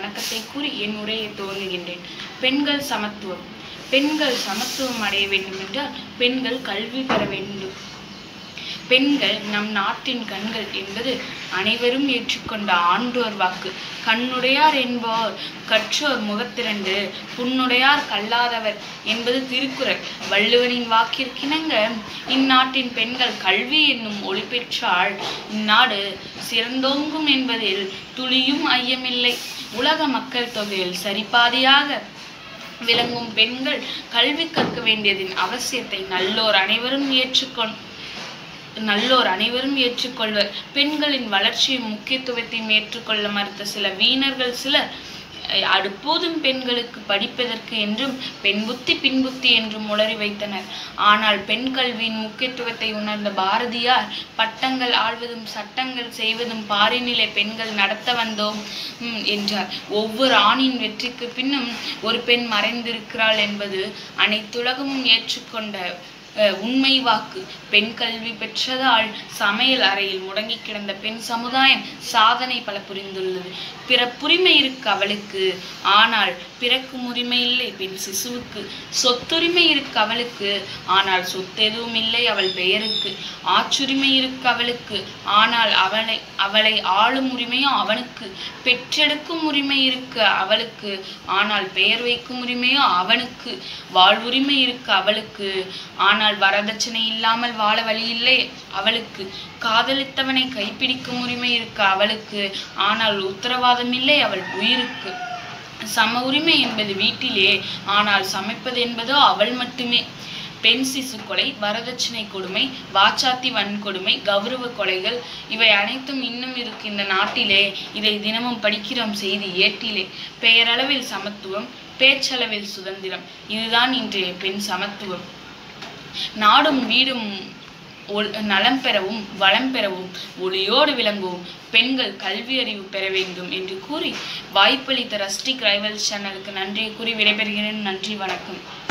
வணக்கத்தை கூறி என் உரையை துவங்குகின்றேன் பெண்கள் சமத்துவம் பெண்கள் சமத்துவம் அடைய வேண்டும் என்றால் பெண்கள் கல்வி பெற வேண்டும் பெண்கள் நம் நாட்டின் கண்கள் என்பது அனைவரும் ஏற்றுக்கொண்ட ஆண்டோர் வாக்கு கண்ணுடையார் என்போர் கற்றோர் முகத்திரண்டு புண்ணுடையார் கல்லாதவர் என்பது திருக்குறள் வள்ளுவனின் வாக்கிற்கிணங்க இந்நாட்டின் பெண்கள் கல்வி என்னும் ஒளி பெற்றால் இந்நாடு சிறந்தோங்கும் என்பதில் துளியும் ஐயமில்லை உலக மக்கள் தொகையில் சரிபாதியாக விளங்கும் பெண்கள் கல்வி கற்க வேண்டியதின் அவசியத்தை நல்லோர் அனைவரும் ஏற்றுக்கொண் நல்லோர் அனைவரும் ஏற்றுக்கொள்வர் பெண்களின் வளர்ச்சியும் முக்கியத்துவத்தையும் ஏற்றுக்கொள்ள மறுத்த சில வீணர்கள் சிலர் அஹ், அடுப்போதும் பெண்களுக்கு படிப்பதற்கு என்றும் பெண் புத்தி பின் புத்தி என்றும் உளறி வைத்தனர் ஆனால் பெண் கல்வியின் முக்கியத்துவத்தை உணர்ந்த பாரதியார் பட்டங்கள் ஆள்வதும் சட்டங்கள் செய்வதும் பாரினிலே பெண்கள் நடத்த வந்தோம் ம், என்றார் ஒவ்வொரு ஆணின் வெற்றிக்கு பின்னும் ஒரு பெண் மறைந்திருக்கிறாள் என்பது அனைத்துலகமும் ஏற்றுக்கொண்ட அஹ், உண்மை வாக்கு பெண் கல்வி பெற்றதால் சமையல் அறையில் முடங்கி கிடந்த பெண் சமுதாயம் சாதனை பல புரிந்துள்ளது பிறப்புரிமை இருக்கு அவளுக்கு ஆனால் பிறக்கும் உரிமை இல்லை பெண் சிசுவுக்கு சொத்துரிமை இருக்கு அவளுக்கு ஆனால் சொத்து எதுவும் இல்லை அவள் பெயருக்கு ஆச்சுரிமை இருக்கு அவளுக்கு ஆனால் அவளை அவளை ஆளும் உரிமையும் அவனுக்கு பெற்றெடுக்கும் உரிமை இருக்கு அவளுக்கு ஆனால் பெயர் வைக்கும் உரிமையோ அவனுக்கு வாழ்வுரிமை இருக்கு அவளுக்கு ஆனால் வரதட்சணை இல்லாமல் வாழ வழி இல்லை அவளுக்கு காதலித்தவனை கைப்பிடிக்கும் உரிமை இருக்கு அவளுக்கு ஆனால் உத்தரவாதம் இல்லை அவள் உயிருக்கு சம உரிமை என்பது வீட்டிலே ஆனால் சமைப்பது என்பதோ அவள் மட்டுமே பெண் சிசு கொலை வரதட்சணை கொடுமை வாச்சாத்தி வன்கொடுமை கௌரவ கொலைகள் இவை அனைத்தும் இன்னும் இருக்கு இந்த நாட்டிலே இதை தினமும் படிக்கிறோம் செய்தி ஏட்டிலே பெயரளவில் சமத்துவம் பேச்சளவில் சுதந்திரம் இதுதான் இன்றைய பெண் சமத்துவம் நாடும் வீடும் ஒல்- நலம் பெறவும் வளம் பெறவும் ஒளியோடு விளங்கவும் பெண்கள் கல்வி அறிவு பெற வேண்டும் என்று கூறி வாய்ப்பளித்த ரஸ்டிக் ரைவல்ஸ் சேனலுக்கு நன்றியை கூறி விடைபெறுகிறேன் நன்றி வணக்கம்